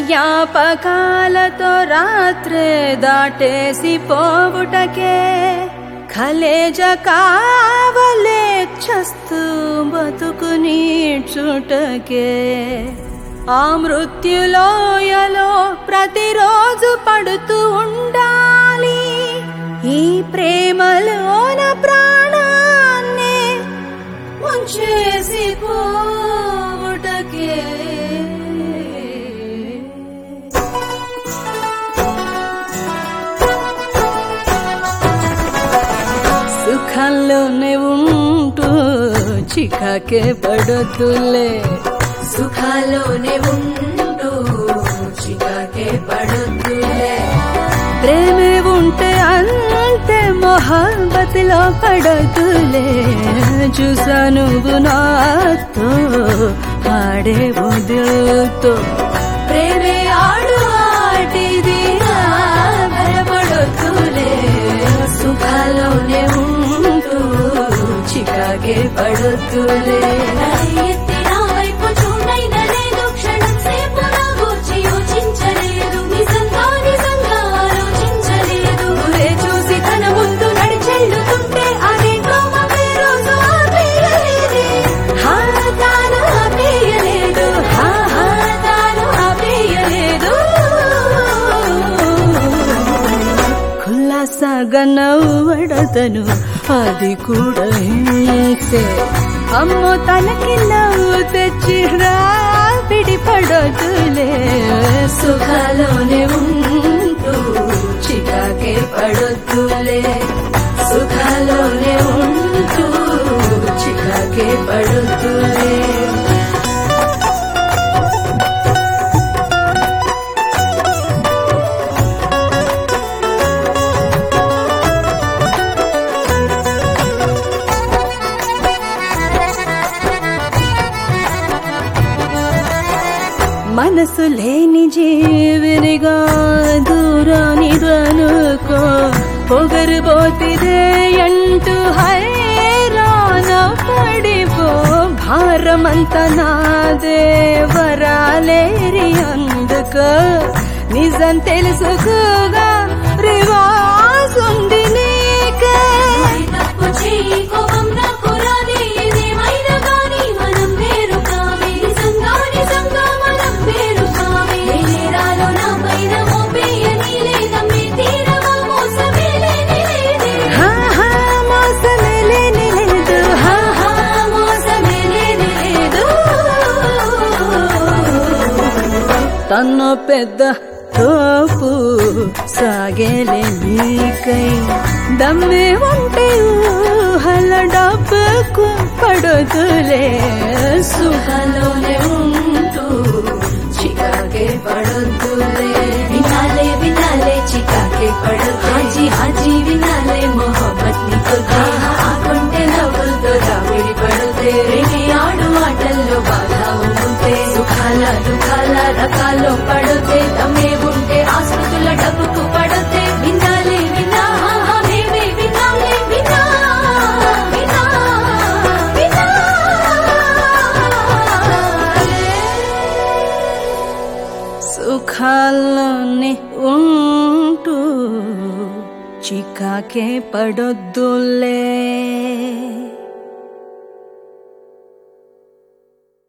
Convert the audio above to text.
జ్ఞాపకాలతో రాత్రే దాటేసి పోవుటకే ఖలేజ కావలే చస్తూ బతుకు నీడ్చుటకే ఆ మృత్యులోయలో ప్రతిరోజు పడుతూ ఉండాలి ఈ ప్రేమలోన ప్రాణాన్నే ముంచేసి పోవుటకే సుఖంలోనే ఉంటూ చికాకే పడతులే సుఖాలోనే ఉంటూ చికాకే పడుతులే ప్రేమే ఉంటే అంతే మొహబ్బతిలో పడతులే చూసా నువ్వు నాతో ఆడే వదులుతో ప్రేమే ఆడు ఆటిది భయపడుతులే సుఖాలోనే ఉంటూ చికాకే పడుతులే ఎత్తిన వైపు చూడైన లేదు క్షణం సేపు నా గూర్చి యోచించలేదు నిజంగా నిజంగా ఆలోచించలేదు నువ్వే చూసి తన ముందు నడిచెళ్ళుతుంటే అదేంటో మమ్మీ రోజు ఆపేయలేదే హా తాను ఆపేయలేదు హా హా తాను ఆపేయలేదు కుల్లాసాగా నవ్వడతను అది కూడా ఇంతే అమ్మో తనకి నవ్వు తెచ్చి రాపిడి పడతులే సుఖాలోనే ఉంటూ చికాకే పడొద్దులే సుఖాలోనే ఉంటూ చికాకే పడొద్దులే మనసు లేని జీవినిగా దూరానిదనుకో పొగరుబోతిదే అంటూ హైరాణ పడిపో భారమంత నాదే వరాలేరి అందుకో నిజం తెలుసుకోగా రివాజ్ ఉంది నీకే తప్పు చేయి కోపం నాకు రాదే ఏదేమైనా కానీ మనం వేరు కావే నిజంగా నిజంగా మనం వేరు కావే నేరాలో నా పైన మోపేయని లేదమ్మే తీరవా మోసమే లేని లేదే హా హా మోసమే లేని లేదు హా ఆహా మోసమే లేని లేదు తను పెద్ద తోపు సాగేలే నీకై దమ్మే ఉంటే ఊహల డబ్బుకు పడుతులే సుఖాలోనే ఉంటూ చికాకే పడొద్దులే వినాలే వినాలే చికాకే పడు హాజీ హాజీ వినాలే మొహబ్బత్ ని కొద్ది ఆకుంటే నవ్వులతో రావిడి పడుతే రేగి ఆడు ఆటల్లో బాగా ఉంటే సుఖాల దుఃఖాల రకాల్లో పడుతే తమ్మే ఉంటే ఆస్పతుల డబ్బుకు పడుతే వినాలే వినా మేమే వినాలే వినా వినా సుఖాల్లోనే ఉంటూ చికాకే పడొద్దులే